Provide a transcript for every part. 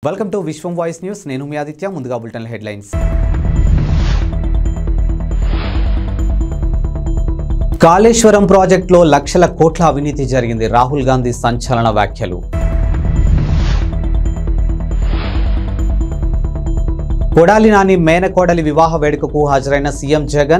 Welcome to Vishwam voice news నేను మీ ఆదిత్య ముందుగా బులెటిన్ హెడ్లైన్స్ కాళేశ్వరం ప్రాజెక్టులో లక్షల కోట్ల అవినీతి జరిగింది రాహుల్ గాంధీ సంచలన వ్యాఖ్యలు కొడాలి నాని మేనకోడలి వివాహ వేడుకకు హాజరైన సీఎం జగన్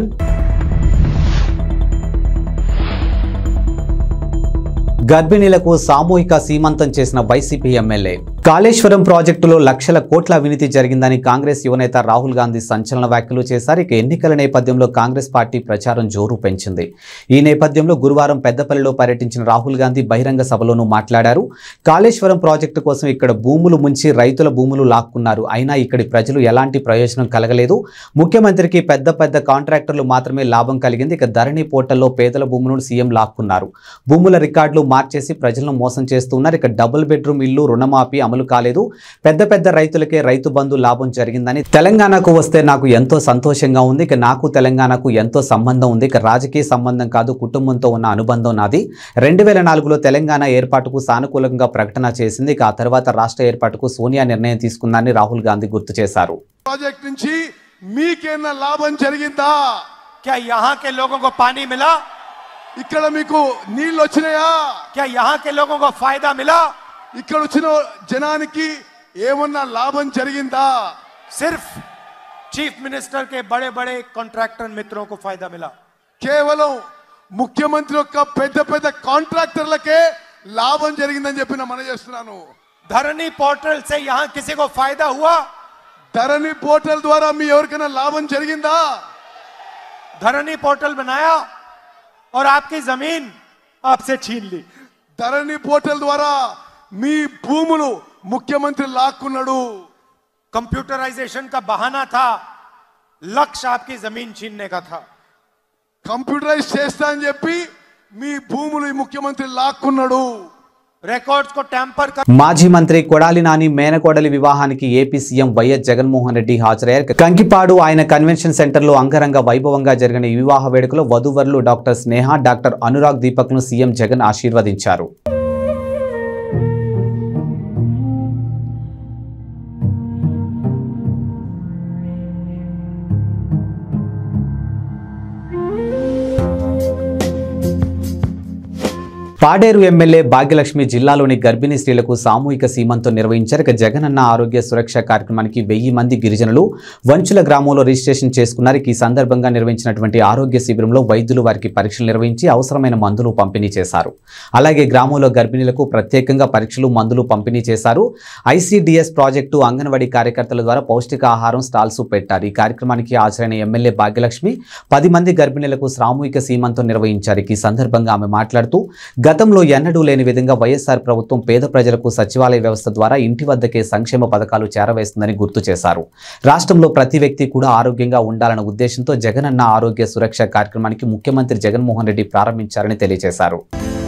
గర్భిణీలకు సామూహిక సీమంతం చేసిన వైసీపీ ఎమ్మెల్యే కాళేశ్వరం ప్రాజెక్టులో లక్షల కోట్ల అవినీతి జరిగిందని కాంగ్రెస్ యువనేత రాహుల్ గాంధీ సంచలన వ్యాఖ్యలు చేశారు ఇక ఎన్నికల నేపథ్యంలో కాంగ్రెస్ పార్టీ ప్రచారం జోరు పెంచింది ఈ నేపథ్యంలో గురువారం పెద్దపల్లిలో పర్యటించిన రాహుల్ గాంధీ బహిరంగ సభలోనూ మాట్లాడారు కాళేశ్వరం ప్రాజెక్టు కోసం ఇక్కడ భూములు ముంచి రైతుల భూములు లాక్కున్నారు అయినా ఇక్కడి ప్రజలు ఎలాంటి ప్రయోజనం కలగలేదు ముఖ్యమంత్రికి పెద్ద పెద్ద కాంట్రాక్టర్లు మాత్రమే లాభం కలిగింది ఇక ధరణి పోర్టల్లో పేదల భూములను సీఎం లాక్కున్నారు భూముల రికార్డులు మార్చేసి ప్రజలను మోసం చేస్తున్నారు ఇక డబుల్ బెడ్రూమ్ ఇల్లు రుణమాఫీ అమలు కాలేదు పెద్ద పెద్ద రైతులకే రైతు బంధు లాభం జరిగిందని తెలంగాణకు వస్తే నాకు ఎంతో సంతోషంగా ఉంది ఇక నాకు తెలంగాణకు ఎంతో సంబంధం ఉంది ఇక రాజకీయ సంబంధం కాదు కుటుంబంతో ఉన్న అనుబంధం నాది రెండు వేల నాలుగులో తెలంగాణ ఏర్పాటుకు సానుకూలంగా ప్రకటన చేసింది ఇక ఆ తర్వాత రాష్ట్ర ఏర్పాటుకు సోనియా నిర్ణయం తీసుకుందని రాహుల్ గాంధీ గుర్తు చేశారు ప్రాజెక్ట్ నుంచి మీకేనా లాభం జరిగిందా क्या यहाँ के लोगों को पानी मिला ఇక్కడ మీకు నీళ్ళు వచ్చినాయా क्या यहाँ के लोगों को फायदा मिला ఇక్కడ వచ్చిన జనానికి ఏమన్నా లాభం జరిగిందా सिर्फ चीफ मिनिस्टर के बड़े बड़े कॉन्ट्रैक्टर मित्रों को फायदा मिला కేవలం ముఖ్యమంత్రి యొక్క పెద్ద పెద్ద కాంట్రాక్టర్లకే లాభం జరిగిందని చెప్పి నేను మన చేస్తున్నాను धरनी पोर्टल से यहाँ किसी को फायदा हुआ ధరణి పోర్టల్ ద్వారా మీ ఎవరికైనా లాభం జరిగిందా धरनी पोर्टल बनाया और आपकी जमीन आपसे छीन ली ధరణి పోర్టల్ ద్వారా మీ భూములు ముఖ్యమంత్రి లాక్కున్నాడు कंप्यूटराइजेशन का बहाना था लक्ष्य आपकी जमीन छीनने का था కంప్యూటరైజ్ చేస్తా అని చెప్పి మీ భూములు ఈ ముఖ్యమంత్రి లాక్కున్నాడు रिकॉर्ड्स को टैंपर कर మాజీ మంత్రి కొడాలి నాని మేనకోడలి వివాహానికి AP CM YS Jaganmohan Reddy హాజరయ్యారు కంకిపాడు ఆయన కన్వెన్షన్ సెంటర్లో అంగరంగ వైభవంగా జరిగిన ఈ వివాహ వేడుకలో వధూవరులు డాక్టర్ స్నేహ డాక్టర్ అనురాగ్ దీపక్ను సీఎం జగన్ ఆశీర్వదించారు పాడేరు ఎమ్మెల్యే భాగ్యలక్ష్మి జిల్లాలోని గర్భిణీ స్త్రీలకు సామూహిక సీమంతో నిర్వహించారు ఇక జగనన్న ఆరోగ్య సురక్ష కార్యక్రమానికి వెయ్యి మంది గిరిజనులు వంచుల గ్రామంలో రిజిస్ట్రేషన్ చేసుకున్నారు ఇక ఈ సందర్భంగా నిర్వహించినటువంటి ఆరోగ్య శిబిరంలో వైద్యులు వారికి పరీక్షలు నిర్వహించి అవసరమైన మందులు పంపిణీ చేశారు అలాగే గ్రామంలో గర్భిణీలకు ప్రత్యేకంగా పరీక్షలు మందులు పంపిణీ చేశారు ఐసీడీఎస్ ప్రాజెక్టు అంగన్వాడీ కార్యకర్తల ద్వారా పౌష్టికాహారం స్టాల్స్ పెట్టారు ఈ కార్యక్రమానికి హాజరైన ఎమ్మెల్యే భాగ్యలక్ష్మి పది మంది గర్భిణీలకు సామూహిక సీమంతం నిర్వహించారు ఇక ఈ సందర్భంగా ఆమె మాట్లాడుతూ గతంలో ఎన్నడూ లేని విధంగా వైఎస్ఆర్ ప్రభుత్వం పేద ప్రజలకు సచివాలయ వ్యవస్థ ద్వారా ఇంటి వద్దకే సంక్షేమ పథకాలు చేరవేస్తుందని గుర్తు చేశారు రాష్ట్రంలో ప్రతి వ్యక్తి కూడా ఆరోగ్యంగా ఉండాలన్న ఉద్దేశంతో జగనన్న ఆరోగ్య సురక్ష కార్యక్రమానికి ముఖ్యమంత్రి జగన్మోహన్ రెడ్డి ప్రారంభించారని తెలియజేశారు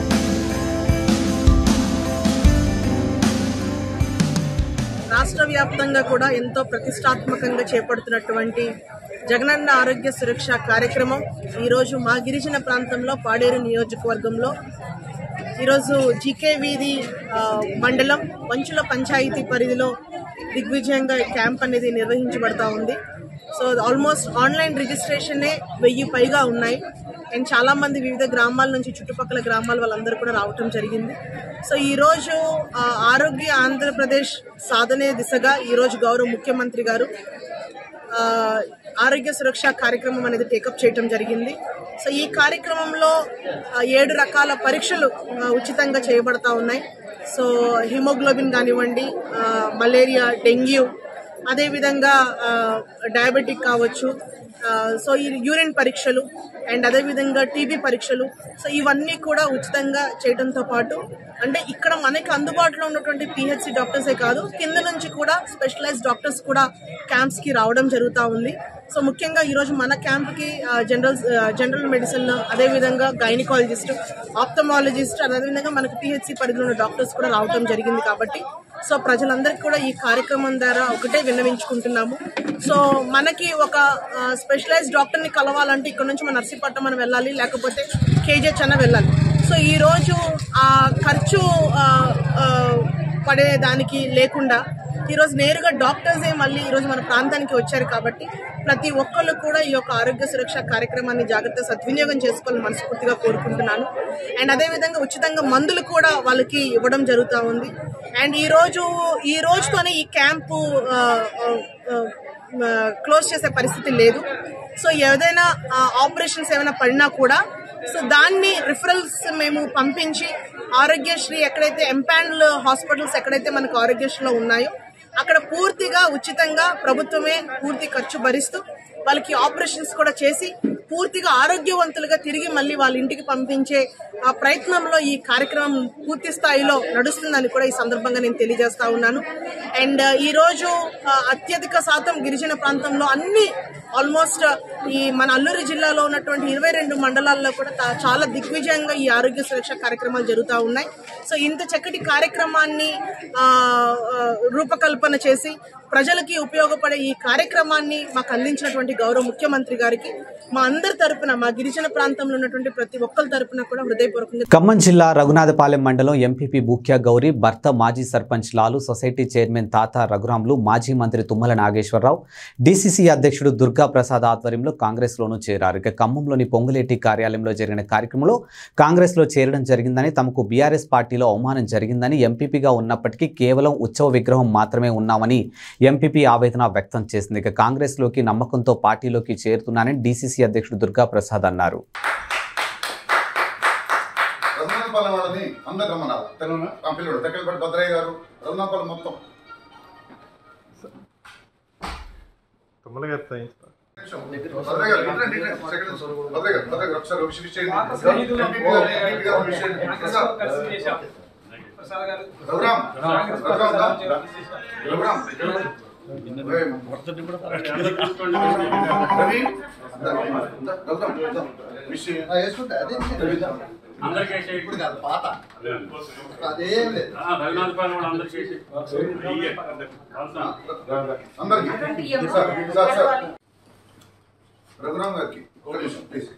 రాష్ట్ర వ్యాప్తంగా కూడా ఎంతో ప్రతిష్టాత్మకంగా చేపడుతున్నటువంటి జగనన్న ఆరోగ్య సురక్ష కార్యక్రమం ఈరోజు మా గిరిజన ప్రాంతంలో పాడేరు నియోజకవర్గంలో ఈరోజు జీకే వీధి ఆ, మండలం వంచుల పంచాయతీ పరిధిలో దిగ్విజయంగా ఈ క్యాంప్ అనేది నిర్వహించబడతా ఉంది సో ఆల్మోస్ట్ ఆన్లైన్ రిజిస్ట్రేషనే వెయ్యి పైగా ఉన్నాయి అండ్ చాలా మంది వివిధ గ్రామాల నుంచి చుట్టుపక్కల గ్రామాల వాళ్ళందరూ కూడా రావటం జరిగింది సో ఈ రోజు ఆ, ఆరోగ్య ఆంధ్రప్రదేశ్ సాధనే దిశగా ఈ రోజు గౌరవ ముఖ్యమంత్రి గారు ఆ, ఆరోగ్య సురక్ష కార్యక్రమం అనేది టేకప్ చేయటం జరిగింది సో ఈ కార్యక్రమంలో ఆ, ఏడు రకాల పరీక్షలు ఆ, ఉచితంగా చేయబడతా ఉన్నాయి సో హిమోగ్లోబిన్ కానివ్వండి ఆ, మలేరియా డెంగ్యూ అదేవిధంగా ఆ, డయాబెటిక్ కావచ్చు ఆ, సో ఈ యూరిన్ పరీక్షలు అండ్ అదేవిధంగా టీబీ పరీక్షలు సో ఇవన్నీ కూడా ఉచితంగా చేయడంతో పాటు అంటే ఇక్కడ మనకి అందుబాటులో ఉన్నటువంటి పిహెచ్సి డాక్టర్సే కాదు కింద నుంచి కూడా స్పెషలైజ్డ్ డాక్టర్స్ కూడా క్యాంప్స్ కి రావడం జరుగుతూ ఉంది సో ముఖ్యంగా ఈరోజు మన క్యాంప్కి జనరల్ జనరల్ మెడిసిన్ అదేవిధంగా గైనకాలజిస్ట్ ఆప్థమాలజిస్ట్ అదేవిధంగా మనకి పిహెచ్సి పరిధిలో ఉన్న డాక్టర్స్ కూడా రావడం జరిగింది కాబట్టి సో ప్రజలందరికీ కూడా ఈ కార్యక్రమం ద్వారా ఒకటే విన్నవించుకుంటున్నాము సో మనకి ఒక స్పెషలైజ్డ్ డాక్టర్ని కలవాలంటే ఇక్కడ నుంచి మన నర్సీపట్నం మనం వెళ్ళాలి లేకపోతే కేజీహెచ్ అన్న వెళ్ళాలి సో ఈ రోజు ఆ ఖర్చు ఆ, ఆ, పడే దానికి లేకుండా ఈరోజు నేరుగా డాక్టర్సే మళ్ళీ ఈరోజు మన ప్రాంతానికి వచ్చారు కాబట్టి ప్రతి ఒక్కళ్ళు కూడా ఈ యొక్క ఆరోగ్య సురక్ష కార్యక్రమాన్ని జాగ్రత్త సద్వినియోగం చేసుకోవాలని మనస్ఫూర్తిగా కోరుకుంటున్నాను అండ్ అదేవిధంగా ఉచితంగా మందులు కూడా వాళ్ళకి ఇవ్వడం జరుగుతూ ఉంది అండ్ ఈ రోజు ఈ రోజుతోనే ఈ క్యాంపు ఆ, ఆ, ఆ, క్లోజ్ చేసే పరిస్థితి లేదు సో ఏదైనా ఆపరేషన్స్ ఏమైనా పడినా కూడా సో దాన్ని రిఫరల్స్ మేము పంపించి ఆరోగ్యశ్రీ ఎక్కడైతే ఎంపాండ్ హాస్పిటల్స్ ఎక్కడైతే మనకు ఆరోగ్యశ్రీలో ఉన్నాయో అక్కడ పూర్తిగా ఉచితంగా ప్రభుత్వమే పూర్తి ఖర్చు భరిస్తూ వాళ్ళకి ఆపరేషన్స్ కూడా చేసి పూర్తిగా ఆరోగ్యవంతులుగా తిరిగి మళ్ళీ వాళ్ళ ఇంటికి పంపించే ఆ ప్రయత్నంలో ఈ కార్యక్రమం పూర్తి స్థాయిలో నడుస్తుందని కూడా ఈ సందర్భంగా నేను తెలియజేస్తా ఉన్నాను అండ్ ఈ రోజు ఆ, అత్యధిక శాతం గిరిజన ప్రాంతంలో అన్ని ఆల్మోస్ట్ ఈ మన అల్లూరి జిల్లాలో ఉన్నటువంటి ఇరవై రెండు మండలాల్లో కూడా తా- చాలా దిగ్విజయంగా ఈ ఆరోగ్య సురక్ష కార్యక్రమాలు జరుగుతూ ఉన్నాయి సో ఇంత చక్కటి కార్యక్రమాన్ని ఆ, ఆ, రూపకల్పన చేసి ప్రజలకి ఉపయోగపడే ఈ కార్యక్రమాన్ని మాకు అందించినటువంటి గౌరవ ముఖ్యమంత్రి గారికి మా అందరి తరపున మా గిరిజన ప్రాంతంలో ఉన్నటువంటి ప్రతి ఒక్కరి తరపున కూడా హృదయపూర్వకంగా ఖమ్మం జిల్లా రఘునాథపాలెం మండలం ఎంపీపీ బూక్యా గౌరి భర్త మాజీ సర్పంచ్ లాలు సొసైటీ చైర్మన్ తాత రఘురాములు మాజీ మంత్రి తుమ్మల నాగేశ్వరరావు డీసీసీ అధ్యక్షుడు దుర్గా ప్రసాద్ ఆధ్వర్యంలో కాంగ్రెస్లోనూ చేరారు ఇక ఖమ్మంలోని పొంగులేటి కార్యాలయంలో జరిగిన కార్యక్రమంలో కాంగ్రెస్లో చేరడం జరిగిందని తమకు బీఆర్ఎస్ పార్టీలో అవమానం జరిగిందని ఎంపీపీగా ఉన్నప్పటికీ కేవలం ఉత్సవ విగ్రహం మాత్రమే ఉన్నామని ఎంపీపీ ఆవేదన వ్యక్తం చేసింది ఇక కాంగ్రెస్లోకి నమ్మకంతో పార్టీలోకి చేరుతున్నానని డీసీసీ అధ్యక్షుడు దుర్గా ప్రసాద్ అన్నారు రఘునాథపాలెం వాళ్ళని అందరు రమ్మన్నారు తెలుగు పంపిల్లుడు తెక్కలపాటి భద్రయ్య గారు రఘునాథపాలెం మొత్తం తుమ్మల గారు తగ్గించుకో. నిమిషం. భద్రయ్య గారు ఇట్లా, ఇట్లా, సెకండ్ భద్రయ్య గారు భద్రయ్య గారు ఒకసారి విషయం చేయండి ఎంపీ గారు, ఎంపీ గారు విషయం చేయండి. ప్రసాద్. రఘురామ్ రఘురామ్ దా. రఘురామ్ ఓయ్. రవి దా. దా. రఘురామ్ దా. విషయం రవి దా. ఇప్పుడు కాదు పాత అదేం లేదు అందరికి సార్ సార్ సార్ రఘురామ్ గారికి ఒక నిమిషం ప్లీజ్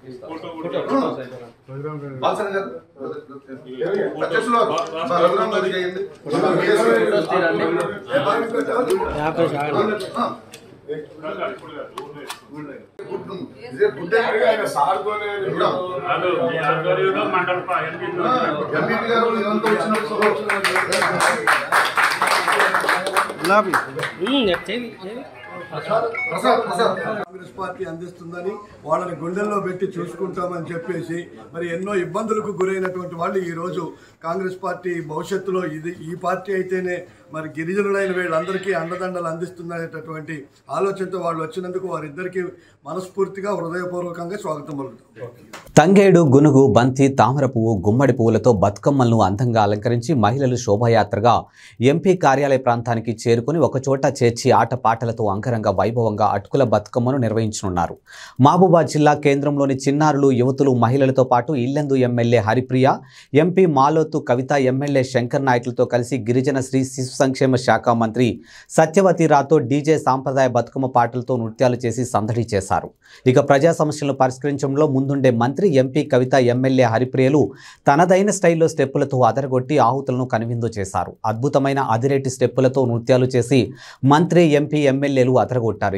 బాలసన్ గారు అధ్యక్షులు వారు, మా రఘురామ్ గారికి అయ్యింది ఆ. గుడ్ ఇదే గుడ్ రఘురామ్. ఆ, ఎంపీపీ గారు ఇదంతా వచ్చినప్పుడు ప్రసాద్ ప్రసాద్ కాంగ్రెస్ పార్టీ అందిస్తుందని వాళ్ళని గుండెల్లో పెట్టి చూసుకుంటామని చెప్పేసి మరి ఎన్నో ఇబ్బందులకు గురైనటువంటి వాళ్ళు ఈ రోజు కాంగ్రెస్ పార్టీ భవిష్యత్తులో ఇది ఈ పార్టీ అయితేనే మరి గిరిజనులైన వీళ్ళందరికీ అండదండలు అందిస్తుందనేటటువంటి ఆలోచనతో వాళ్ళు వచ్చినందుకు వారిద్దరికీ మనస్ఫూర్తిగా హృదయపూర్వకంగా స్వాగతం పలుకుతాం తంగేడు గునుగు బంతి తామర పువ్వు గుమ్మడి పువ్వులతో బతుకమ్మలను అందంగా అలంకరించి మహిళలు శోభాయాత్రగా ఎంపీ కార్యాలయ ప్రాంతానికి చేరుకుని ఒకచోట చేర్చి ఆటపాటలతో అంగరంగ వైభవంగా అటుకుల బతుకమ్మను నిర్వహించనున్నారు మహబూబాద్ జిల్లా కేంద్రంలోని చిన్నారులు యువతులు మహిళలతో పాటు Yellandu MLA Haripriya MP Maloth Kavitha MLA Shankar నాయకులతో కలిసి గిరిజన శ్రీ శిశు సంక్షేమ శాఖ మంత్రి సత్యవతి రాతో డీజే సాంప్రదాయ బతుకమ్మ పాటలతో నృత్యాలు చేసి సందడి చేశారు ఇక ప్రజా సమస్యలను పరిష్కరించడంలో ముందుండే మంత్రి ఎంపీ కవిత ఎమ్మెల్యే హరిప్రియలు తనదైన స్టైల్లో స్టెప్పులతో అదరగొట్టి ఆహుతులను కనువిందు చేశారు అద్భుతమైన అదిరేటి స్టెప్పులతో నృత్యాలు చేసి మంత్రి ఎంపీ ఎమ్మెల్యేలు అదరగొట్టారు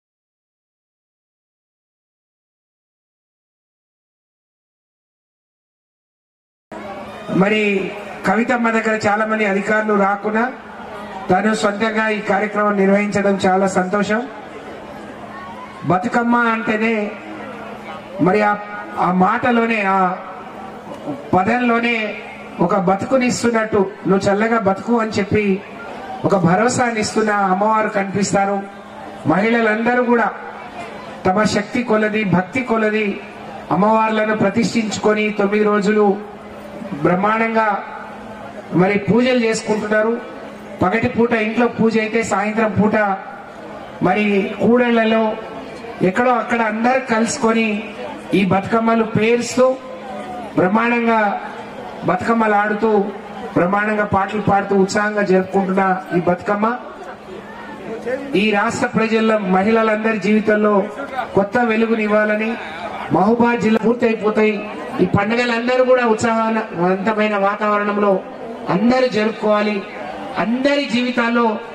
మరి కవితమ్మ దగ్గర చాలా మంది అధికారులు రాకుండా తను సొంతంగా ఈ కార్యక్రమం నిర్వహించడం చాలా సంతోషం బతుకమ్మ అంటేనే మరి ఆ ఆ మాటలోనే ఆ పదంలోనే ఒక బతుకునిస్తున్నట్టు నువ్వు చల్లగా బతుకు అని చెప్పి ఒక భరోసాని ఇస్తున్న అమ్మవారు కనిపిస్తారు మహిళలందరూ కూడా తమ శక్తి కొలది భక్తి కొలది అమ్మవార్లను ప్రతిష్ఠించుకొని తొమ్మిది రోజులు బ్రహ్మాండంగా మరి పూజలు చేసుకుంటున్నారు పగటి పూట ఇంట్లో పూజ అయితే సాయంత్రం పూట మరి కూడళ్లలో ఎక్కడో అక్కడ అందరు కలుసుకొని ఈ బతుకమ్మలు పేరుస్తూ బ్రహ్మాండంగా బతుకమ్మలు ఆడుతూ బ్రహ్మాండంగా పాటలు పాడుతూ ఉత్సాహంగా జరుపుకుంటున్న ఈ బతుకమ్మ ఈ రాష్ట్ర ప్రజల మహిళలందరి జీవితంలో కొత్త వెలుగునివ్వాలని మహబూబాద్ జిల్లా పూర్తయిపోతాయి ఈ పండుగలందరూ కూడా ఉత్సాహవంతమైన వాతావరణంలో అందరూ జరుపుకోవాలి అందరి జీవితాల్లో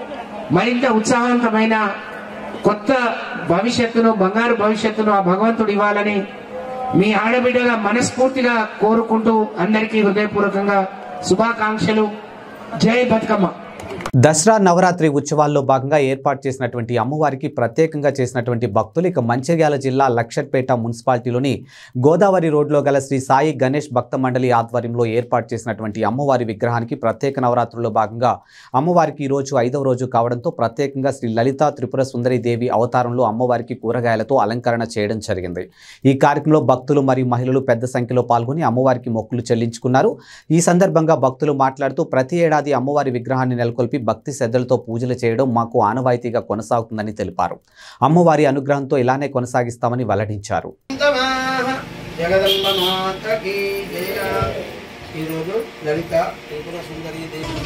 మరింత ఉత్సాహవంతమైన కొత్త భవిష్యత్తును బంగారు భవిష్యత్తును ఆ భగవంతుడు ఇవ్వాలని మీ ఆడబిడ్డగా మనస్ఫూర్తిగా కోరుకుంటూ అందరికీ హృదయపూర్వకంగా శుభాకాంక్షలు జై బతుకమ్మ దసరా నవరాత్రి ఉత్సవాల్లో భాగంగా ఏర్పాటు చేసినటువంటి అమ్మవారికి ప్రత్యేకంగా చేసినటువంటి భక్తులు ఇక మంచిర్యాల జిల్లా లక్షట్పేట మున్సిపాలిటీలోని గోదావరి రోడ్లో గల శ్రీ సాయి గణేష్ భక్త మండలి ఆధ్వర్యంలో ఏర్పాటు చేసినటువంటి అమ్మవారి విగ్రహానికి ప్రత్యేక నవరాత్రుల్లో భాగంగా అమ్మవారికి ఈ రోజు ఐదవ రోజు కావడంతో ప్రత్యేకంగా శ్రీ లలిత త్రిపుర సుందరి దేవి అవతారంలో అమ్మవారికి కూరగాయలతో అలంకరణ చేయడం జరిగింది ఈ కార్యక్రమంలో భక్తులు మరియు మహిళలు పెద్ద సంఖ్యలో పాల్గొని అమ్మవారికి మొక్కులు చెల్లించుకున్నారు ఈ సందర్భంగా భక్తులు మాట్లాడుతూ ప్రతి ఏడాది అమ్మవారి విగ్రహాన్ని నెలకొల్పి భక్తి శ్రద్ధలతో పూజలు చేయడం మాకు ఆనవాయితీగా కొనసాగుతుందని తెలిపారు అమ్మవారి అనుగ్రహంతో ఇలానే కొనసాగిస్తామని వెల్లడించారు జగదంబ మాతకి జయ ఈరోజు లలిత త్రిపుర సుందరి దేవి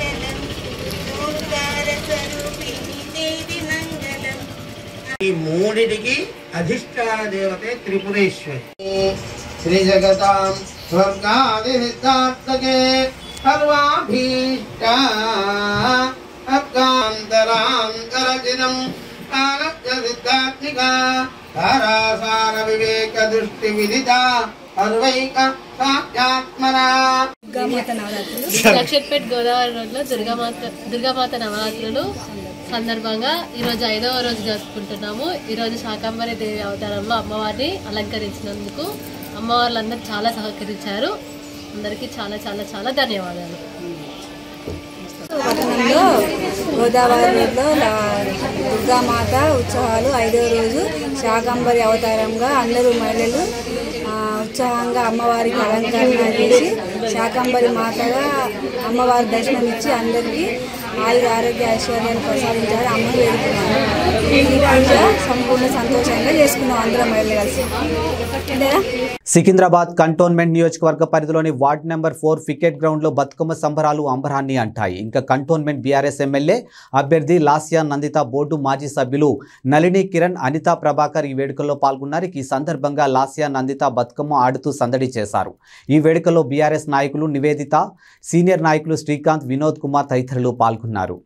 ఈ మూడిటికి అధిష్టాన దేవతే త్రిపురేశ్వరి శ్రీ జగతాం స్వర్గాది సిద్ధార్థకే సర్వాభీష్ట అర్కాంతరాంతరచిరం కాలజ్ఞ సిద్ధాత్మిక ధారాసార వివేక దృష్టి విదిత సర్వైక సాక్షాత్మనా దుర్గామాత నవరాత్రులు లక్షట్పేట్ గోదావరి రోడ్లో దుర్గామాత దుర్గామాత నవరాత్రులు సందర్భంగా ఈరోజు ఐదవ రోజు జరుపుకుంటున్నాము ఈరోజు శాకంబరి దేవి అవతారంలో అమ్మవారిని అలంకరించినందుకు అమ్మవార్లందరూ చాలా సహకరించారు అందరికీ చాలా చాలా చాలా ధన్యవాదాలు పట్టణంలో గోదావరి రోడ్లో లా- దుర్గామాత ఉత్సవాలు ఐదవ రోజు శాకంబరి అవతారంగా అందరూ మహిళలు ఆ, ఉత్సాహంగా అమ్మవారికి అలంకరణ చేసి శాకంబరి మాతగా అమ్మవారి దర్శనం ఇచ్చి అందరికీ ఆయుర ఆరోగ్య ఐశ్వర్యాలు ప్రసాదించారు అమ్మ వేడుకున్నారు ఈ పూజ సంపూర్ణ సంతోషంగా చేసుకున్నాం అందరం మహిళలు కలిసి అంతేనా సికింద్రాబాద్ కంటోన్మెంట్ నియోజకవర్గ పరిధిలోని వార్డ్ నెంబర్ ఫోర్ క్రికెట్ గ్రౌండ్లో బతుకమ్మ సంబరాలు అంబరాన్ని అంటాయి ఇంకా కంటోన్మెంట్ బీఆర్ఎస్ ఎమ్మెల్యే అభ్యర్థి లాస్యా నందిత బోర్డు మాజీ సభ్యులు నళిని కిరణ్ అనితా ప్రభాకర్ ఈ వేడుకల్లో పాల్గొన్నారు ఇక ఈ సందర్భంగా లాస్యా నందిత బతుకమ్మ ఆడుతూ సందడి చేశారు ఈ వేడుకలో బీఆర్ఎస్ నాయకులు నివేదిత సీనియర్ నాయకులు శ్రీకాంత్ వినోద్ కుమార్ తదితరులు పాల్గొన్నారు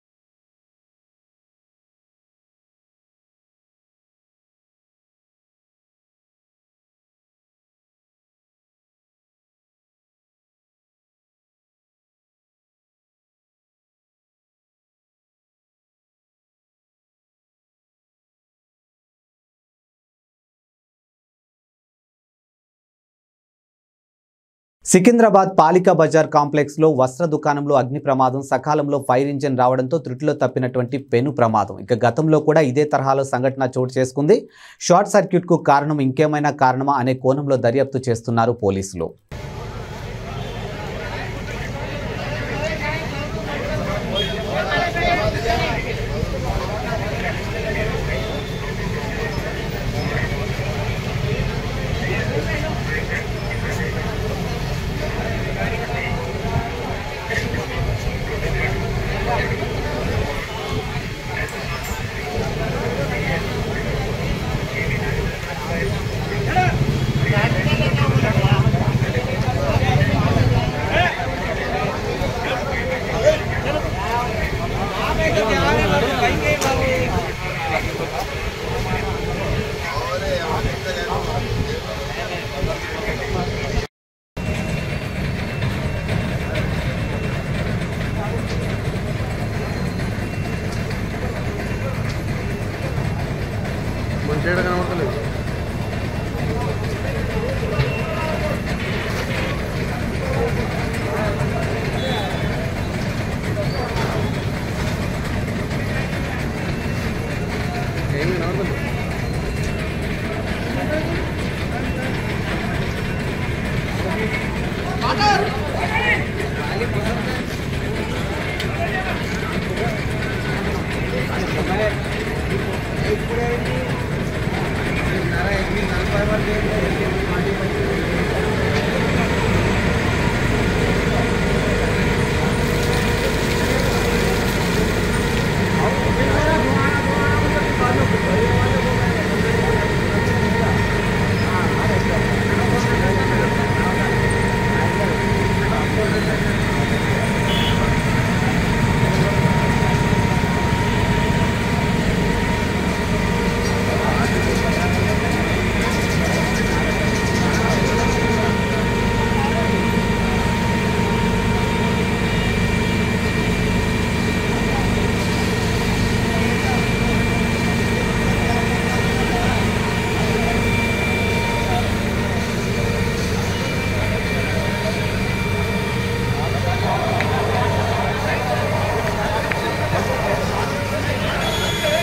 సికింద్రాబాద్ పాలికా బజార్ కాంప్లెక్స్లో వస్త్ర దుకాణంలో అగ్ని ప్రమాదం సకాలంలో ఫైర్ ఇంజిన్ రావడంతో త్రుటిలో తప్పినటువంటి పెను ప్రమాదం ఇక గతంలో కూడా ఇదే తరహాలో సంఘటన చోటు చేసుకుంది షార్ట్ సర్క్యూట్కు కారణం ఇంకేమైనా కారణమా అనే కోణంలో దర్యాప్తు చేస్తున్నారు పోలీసులు మంచిగా కనబడతలేదు ఏమి కనబడతలేదు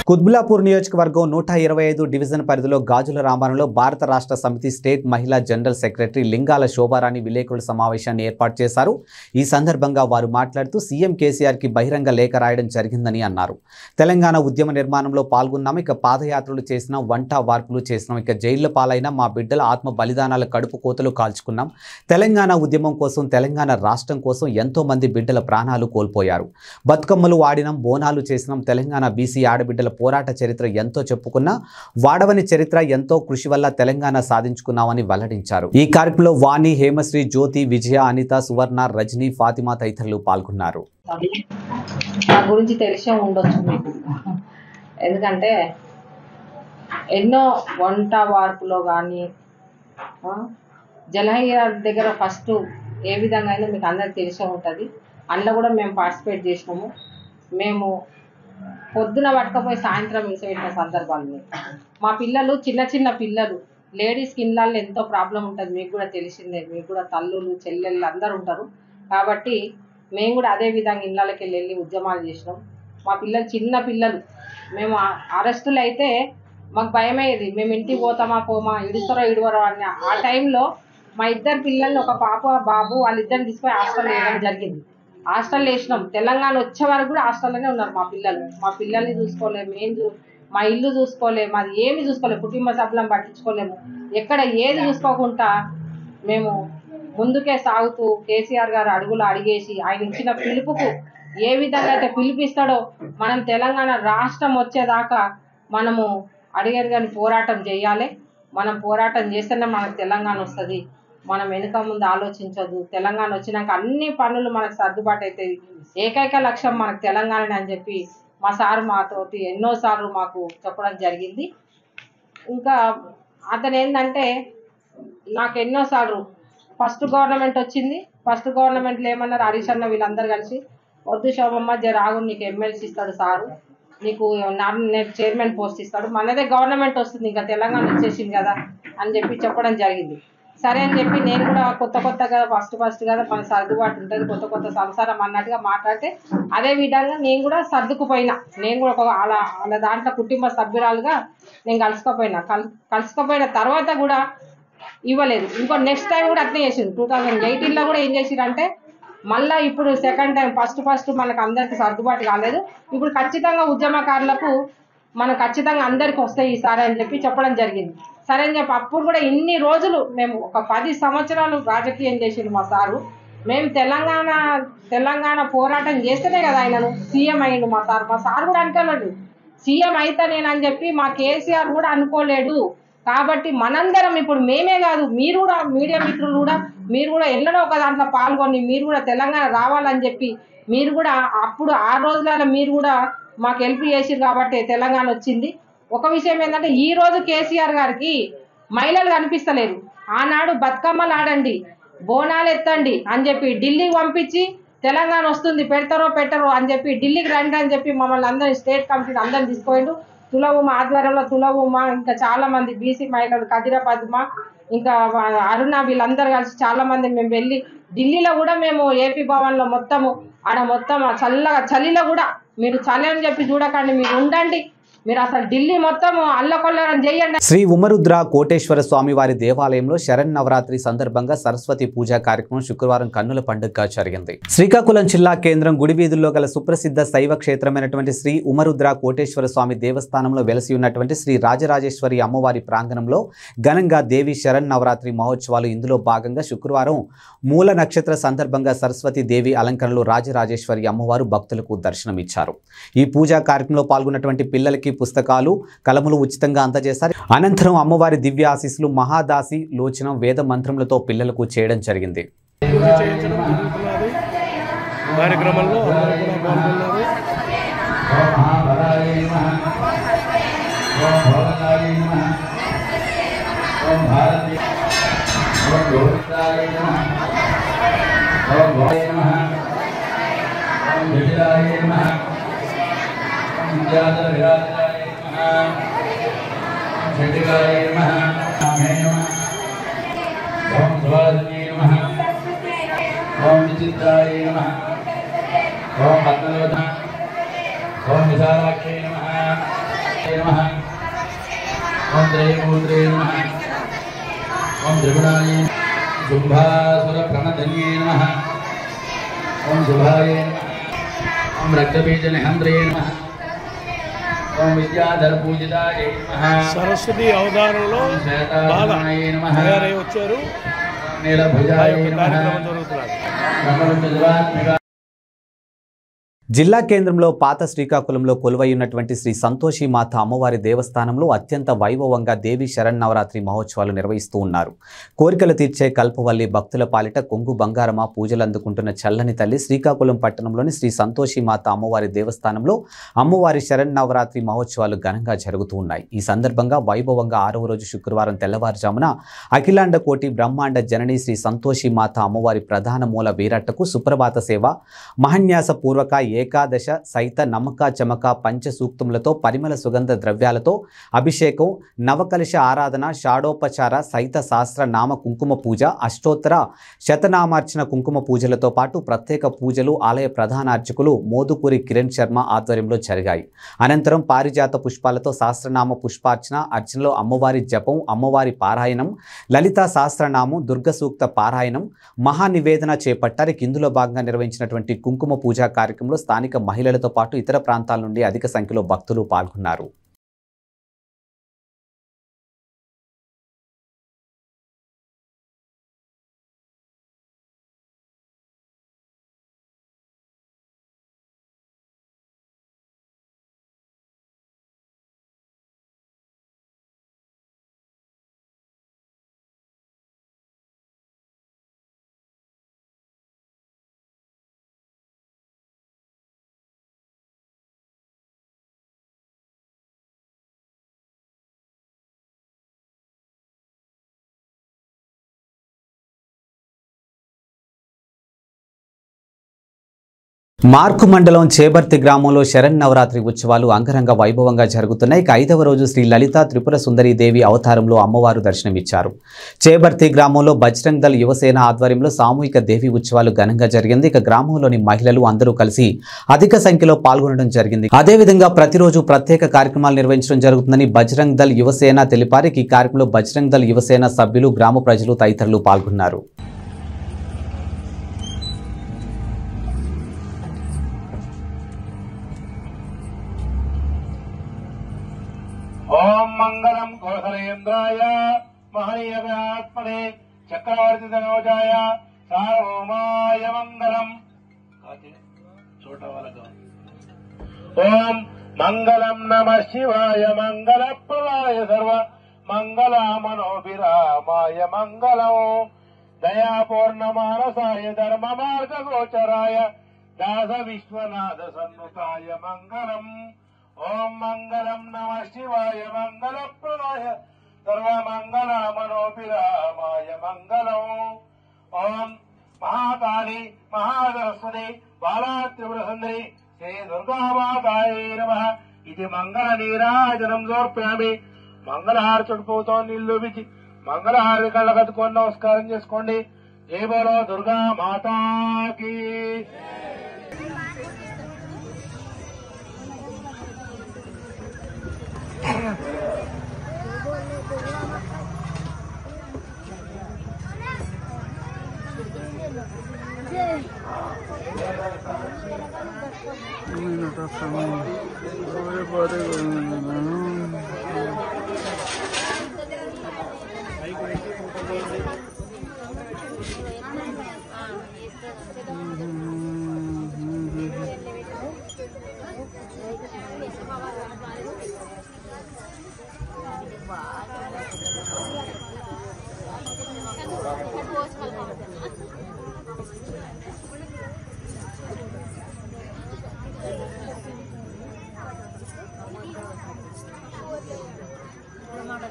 కుత్బులాపూర్ నియోజకవర్గం నూట ఇరవై ఐదు డివిజన్ పరిధిలో గాజుల రామారంలో భారత రాష్ట్ర సమితి స్టేట్ మహిళా జనరల్ సెక్రటరీ లింగాల శోభారాణి విలేకరుల సమావేశాన్ని ఏర్పాటు చేశారు ఈ సందర్భంగా వారు మాట్లాడుతూ సీఎం కేసీఆర్కి బహిరంగ లేఖ రాయడం జరిగిందని అన్నారు తెలంగాణ ఉద్యమ నిర్మాణంలో పాల్గొన్నాం ఇక పాదయాత్రలు చేసినాం వంట వార్పులు చేసినాం ఇక జైళ్ల పాలైన మా బిడ్డల ఆత్మ బలిదానాల కడుపు కోతలు కాల్చుకున్నాం తెలంగాణ ఉద్యమం కోసం తెలంగాణ రాష్ట్రం కోసం ఎంతో మంది బిడ్డల ప్రాణాలు కోల్పోయారు బతుకమ్మలు ఆడినాం బోనాలు చేసినాం తెలంగాణ బీసీ ఆడబిడ్డల పోరాట చరిత్ర ఎంతో చెప్పుకున్నా వాడవని చరిత్ర ఎంతో కృషి వల్ల తెలంగాణ సాధించుకున్నామని వెల్లడించారు ఈ కార్యక్రమంలో వాణి హేమశ్రీ జ్యోతి విజయ అనిత సువర్ణ రజనీ ఫాతిమా తదితరులు పాల్గొన్నారు నా గురించి తెలిసే ఉండొచ్చు మీకు ఎందుకంటే ఎన్నో వంట వార్పులో కానీ జలహయ్య దగ్గర ఫస్ట్ ఏ విధంగా అయినా మీకు అందరికి తెలిసే ఉంటుంది అందులో కూడా మేము పార్టిసిపేట్ చేసినాము మేము పొద్దున పట్టుకపోయి సాయంత్రం విడిచిపెట్టిన సందర్భాలు ఉన్నాయి. మా పిల్లలు చిన్న చిన్న పిల్లలు లేడీస్కి ఇళ్ళల్లో ఎంతో ప్రాబ్లం ఉంటుంది మీకు కూడా తెలిసిందే మీకు కూడా తల్లులు చెల్లెళ్ళు అందరు ఉంటారు కాబట్టి మేము కూడా అదే విధంగా ఇళ్ళకి వెళ్ళి వెళ్ళి ఉద్యమాలు చేసినాం మా పిల్లలు చిన్న పిల్లలు మేము ఆ- అరెస్టులు అయితే మాకు భయమయ్యేది మేము ఇంటికి పోతామా పోమా ఇడుస్తారో ఇడవరో అని ఆ టైంలో మా ఇద్దరు పిల్లల్ని ఒక పాప బాబు వాళ్ళిద్దరిని తీసుకొని హాస్టల్ వేయడం జరిగింది హాస్టల్ వేసినాం తెలంగాణ వచ్చే వరకు కూడా హాస్టల్లోనే ఉన్నారు మా పిల్లలు మా పిల్లల్ని చూసుకోలేము ఏం చూ మా ఇల్లు చూసుకోలేము మాది ఏమి చూసుకోలేము కుటుంబ సభ్యులను పట్టించుకోలేము ఎక్కడ ఏది చూసుకోకుండా మేము ముందుకే సాగుతూ కేసీఆర్ గారు అడుగులు అడిగేసి ఆయన ఇచ్చిన పిలుపుకు ఏ విధంగా అయితే పిలిపిస్తాడో మనం తెలంగాణ రాష్ట్రం వచ్చేదాకా మనము అడిగడిగని పోరాటం చేయాలి మనం పోరాటం చేస్తేనే మనకు తెలంగాణ వస్తుంది మనం వెనుక ముందు ఆలోచించదు తెలంగాణ వచ్చినాక అన్ని పనులు మనకు సర్దుబాటు అవుతాయి ఏకైక లక్ష్యం మనకు తెలంగాణ అని చెప్పి మా సార్ మాతోటి ఎన్నోసార్లు మాకు చెప్పడం జరిగింది ఇంకా అతను ఏంటంటే నాకు ఎన్నోసార్లు ఫస్ట్ గవర్నమెంట్ వచ్చింది ఫస్ట్ గవర్నమెంట్లో ఏమన్నారు హరీష్ అన్న వీళ్ళందరూ కలిసి వద్దు శోభమ్మ జర ఆగు నీకు ఎమ్మెల్సీ ఇస్తాడు సారు నీకు నామినేట్ చైర్మన్ పోస్ట్ ఇస్తాడు మనదే గవర్నమెంట్ వస్తుంది ఇంకా తెలంగాణ వచ్చేసింది కదా అని చెప్పి చెప్పడం జరిగింది సరే అని చెప్పి నేను కూడా కొత్త కొత్తగా ఫస్ట్ ఫస్ట్ కదా మన సర్దుబాటు ఉంటుంది కొత్త కొత్త సంసారం అన్నట్టుగా మాట్లాడితే అదే విధంగా నేను కూడా సర్దుకుపోయినా నేను కూడా ఒక అలా అలా దాంట్లో కుటుంబ సభ్యురాలుగా నేను కలుసుకుపోయినా కల్ కలుసుకుపోయిన తర్వాత కూడా ఇవ్వలేదు ఇంకో నెక్స్ట్ టైం కూడా అట్నే చేసింది టూ థౌజండ్ ఎయిటీన్లో కూడా ఏం చేసిరంటే మళ్ళీ ఇప్పుడు సెకండ్ టైం ఫస్ట్ ఫస్ట్ మనకు అందరికి సర్దుబాటు కాలేదు ఇప్పుడు ఖచ్చితంగా ఉద్యమకారులకు మన ఖచ్చితంగా అందరికి వస్తాయి ఈసారి అని చెప్పి చెప్పడం జరిగింది సరే అని చెప్పి అప్పుడు కూడా ఇన్ని రోజులు మేము ఒక పది సంవత్సరాలు రాజకీయం చేసిండు మా సారు మేము తెలంగాణ తెలంగాణ పోరాటం చేస్తేనే కదా ఆయనను సీఎం అయ్యిండు మా సార్ మా సార్ కూడా అనుకోలేడు సీఎం అయితే నేనని చెప్పి మా కేసీఆర్ కూడా అనుకోలేడు కాబట్టి మనందరం ఇప్పుడు మేమే కాదు మీరు కూడా మీడియా మిత్రులు కూడా మీరు కూడా ఎన్నడో ఒక దాంట్లో పాల్గొని మీరు కూడా తెలంగాణ రావాలని చెప్పి మీరు కూడా అప్పుడు ఆ రోజులలో మీరు కూడా మాకు హెల్ప్ చేసిరు కాబట్టి తెలంగాణ వచ్చింది ఒక విషయం ఏంటంటే ఈ రోజు కేసీఆర్ గారికి మహిళలు కనిపిస్తలేరు ఆనాడు బతుకమ్మలు ఆడండి బోనాలు ఎత్తండి అని చెప్పి ఢిల్లీకి పంపించి తెలంగాణ వస్తుంది పెడతారో పెట్టరో అని చెప్పి ఢిల్లీకి రండి అని చెప్పి మమ్మల్ని అందరినీ స్టేట్ కమిటీని అందరిని తీసుకుపోయిండు తులవుమ ఆధ్వర్యంలో తులవుమ ఇంకా చాలా మంది బీసీ మహిళలు కదిర పద్మ ఇంకా వా- అరుణ వీళ్ళందరూ కలిసి చాలా మంది మేము వెళ్ళి ఢిల్లీలో కూడా మేము ఏపీ భవన్లో మొత్తము ఆడ మొత్తం ఆ చల్లగా చలిలో కూడా మీరు చలి అని చెప్పి చూడకండి మీరు ఉండండి మీరు అసలు ఢిల్లీ మొత్తం అల్లకొల్లరం చేయండి శ్రీ ఉమరుద్ర కోటేశ్వర స్వామి వారి దేవాలయంలో శరణ్ నవరాత్రి సందర్భంగా సరస్వతి పూజా కార్యక్రమం శుక్రవారం కన్నుల పండుగగా జరిగింది శ్రీకాకుళం జిల్లా కేంద్రం గుడి వీధుల్లో గల సుప్రసిద్ధ శైవ క్షేత్రమైనటువంటి శ్రీ ఉమరుద్ర కోటేశ్వర స్వామి దేవస్థానంలో వెలసి ఉన్నటువంటి శ్రీ రాజరాజేశ్వరి అమ్మవారి ప్రాంగణంలో ఘనంగా దేవి శరణ్ నవరాత్రి మహోత్సవాలు ఇందులో భాగంగా శుక్రవారం మూల నక్షత్ర సందర్భంగా సరస్వతి దేవి అలంకరణలో రాజరాజేశ్వరి అమ్మవారు భక్తులకు దర్శనమిచ్చారు ఈ పూజా కార్యక్రమంలో పాల్గొన్నటువంటి పిల్లలకి పుస్తకాలు కలములు ఉచితంగా అందజేశారు అనంతరం అమ్మవారి దివ్య ఆశీస్సులు మహాదాసి లోచనం వేద మంత్రములతో పిల్లలకు చేయడం జరిగింది పూజ చేయించడం జరుగుతున్నది కార్యక్రమంలో అందరూ కూడా పాల్గొన్నారు ఓం విచిత్రాయ నమ ఓం పద్మనాభ ఓం విశాలాక్షే నమ नमः ओम त्रयमूर्ते नमः ओम त्रिगुणाय शुम्भासुरप्रणधन्ये नमः ओम शुभाय नमः ओम रक्तबीजनिहन्त्रे नमः ओम विद्याधरपूजिताय नमः సరస్వతి అవతారంలో బాల శ్వేతాయ నమః తయారై వచ్చారు ఆ నీలభుజాయ యొక్క నమః కార్యక్రమం జరుగుతున్నది నమః జిల్లా కేంద్రంలో పాత శ్రీకాకుళంలో కొలువై ఉన్నటువంటి శ్రీ సంతోషి మాత అమ్మవారి దేవస్థానంలో అత్యంత వైభవంగా దేవి శరన్నవరాత్రి మహోత్సవాలు నిర్వహిస్తూ ఉన్నారు కోరికలు తీర్చే కల్పవల్లి భక్తుల పాలిట కొంగు బంగారమ పూజలు అందుకుంటున్న చల్లని తల్లి శ్రీకాకుళం పట్టణంలోని శ్రీ సంతోషి మాత అమ్మవారి దేవస్థానంలో అమ్మవారి శరన్నవరాత్రి మహోత్సవాలు ఘనంగా జరుగుతూ ఉన్నాయి ఈ సందర్భంగా వైభవంగా ఆరవ రోజు శుక్రవారం తెల్లవారుజామున అఖిలాండ కోటి బ్రహ్మాండ జనని శ్రీ సంతోషి మాత అమ్మవారి ప్రధాన మూల వీరట్టకు సుప్రభాత సేవ మహన్యాస పూర్వక ఏకాదశ సైత నమ్మక చమక పంచ సూక్తములతో పరిమళ సుగంధ ద్రవ్యాలతో అభిషేకం నవకలశ ఆరాధన షాడోపచార సైత శాస్త్ర నామ కుంకుమ పూజ అష్టోత్తర శతనామార్చన కుంకుమ పూజలతో పాటు ప్రత్యేక పూజలు ఆలయ ప్రధాన అర్చకులు మోదుకూరి కిరణ్ శర్మ ఆధ్వర్యంలో జరిగాయి అనంతరం పారిజాత పుష్పాలతో శాస్త్రనామ పుష్పార్చన అర్చనలో అమ్మవారి జపం అమ్మవారి పారాయణం లలిత సహస్రనామం దుర్గ సూక్త పారాయణం మహానివేదన చేపట్టారు ఇక ఇందులో భాగంగా నిర్వహించినటువంటి కుంకుమ పూజా కార్యక్రమంలో స్థానిక మహిళలతో పాటు ఇతర ప్రాంతాల నుండి అధిక సంఖ్యలో భక్తులు పాల్గొన్నారు మార్కు మండలం చేబర్తి గ్రామంలో శరణ్ నవరాత్రి ఉత్సవాలు అంగరంగ వైభవంగా జరుగుతున్నాయి ఇక ఐదవ రోజు శ్రీ లలిత త్రిపుర సుందరి దేవి అవతారంలో అమ్మవారు దర్శనమిచ్చారు చేబర్తి గ్రామంలో బజరంగ్ దళ్ యువసేన ఆధ్వర్యంలో సామూహిక దేవి ఉత్సవాలు ఘనంగా జరిగింది ఇక గ్రామంలోని మహిళలు అందరూ కలిసి అధిక సంఖ్యలో పాల్గొనడం జరిగింది అదేవిధంగా ప్రతిరోజు ప్రత్యేక కార్యక్రమాలు నిర్వహించడం జరుగుతుందని బజరంగ్ దళ్ యువసేన తెలిపారు ఇక ఈ కార్యక్రమంలో బజరంగ్ దళ్ యువసేన సభ్యులు గ్రామ ప్రజలు తదితరులు పాల్గొన్నారు ఓం మంగళం కోసలేంద్రాయ మహనీయవ్యాత్మనే చక్రవర్తి ధనోజాయ సార్వభౌమాయ మంగళం ఓం మంగళం నమ శివాయ మంగళప్రదాయ సర్వ మంగళమనోభిరామాయ మంగళం దయాపూర్ణమానసాయ ధర్మ మార్గ గోచరాయ దాస విశ్వనాథ సన్ముఖాయ మంగళం ఓం మంగళం నమ శివాయ మంగళప్రదాయ సర్వమంగళ మనోభిరామాయ మంగళం ఓం మహాకాళి మహాసరస్వతి బాలా త్రిపుర సుందరి శ్రీ దుర్గామాతాయ నమ ఇది మంగళ నీరాజనం సమర్పయామి మంగళహారతుడిపోతో నీళ్లు విచి మంగళహారతి కళ్ళ కట్టుకొని నమస్కారం చేసుకోండి జై బోలో దుర్గా మాతాకి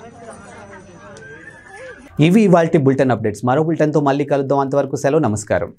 ఇవి ఇవాల్టి బులెటిన్ అప్డేట్స్ మరో బులెటిన్తో మళ్ళీ కలుద్దాం అంతవరకు సెలవు నమస్కారం